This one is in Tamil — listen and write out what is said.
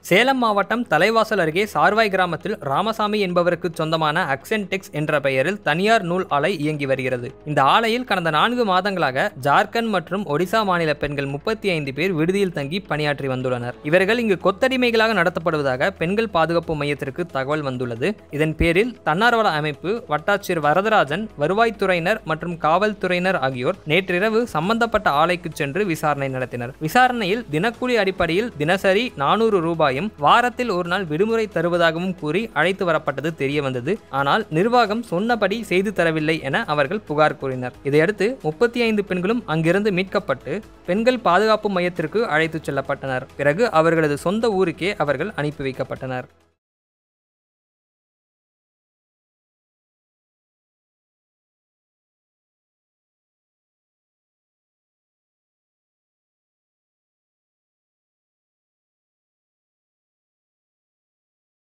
சேலம் மாவட்டம் தலைவாசல் அருகே சார்வாய் கிராமத்தில் ராமசாமி என்பவருக்கு சொந்தமான அக்சென்டெக்ஸ் என்ற பெயரில் தனியார் நூல் ஆலை இயங்கி வருகிறது இந்த ஆலையில் கடந்த நான்கு மாதங்களாக ஜார்க்கண்ட் மற்றும் ஒடிசா மாநில பெண்கள் முப்பத்தி ஐந்து பேர் விடுதியில் தங்கி பணியாற்றி வந்துள்ளனர் இவர்கள் இங்கு கொத்தடிமைகளாக நடத்தப்படுவதாக பெண்கள் பாதுகாப்பு மையத்திற்கு தகவல் வந்துள்ளது இதன் பேரில் தன்னார்வல அமைப்பு வட்டாட்சியர் வரதராஜன் வருவாய்த்துறையினர் மற்றும் காவல்துறையினர் ஆகியோர் நேற்றிரவு சம்பந்தப்பட்ட ஆலைக்கு சென்று விசாரணை நடத்தினர் விசாரணையில் தினக்கூலி அடிப்படையில் தினசரி நானூறு ரூபாயும் வாரத்தில் ஒரு நாள் விடுமுறை தருவதாகவும் கூறி அழைத்து வரப்பட்டது தெரிய வந்தது ஆனால் நிர்வாகம் சொன்னபடி செய்து தரவில்லை என அவர்கள் புகார் கூறினர் இதையடுத்து முப்பத்தி ஐந்து பெண்களும் அங்கிருந்து மீட்கப்பட்டு பெண்கள் பாதுகாப்பு மையத்திற்கு அழைத்துச் செல்லப்பட்டனர் பிறகு அவர்களது சொந்த ஊருக்கே அவர்கள் அனுப்பி வைக்கப்பட்டனர்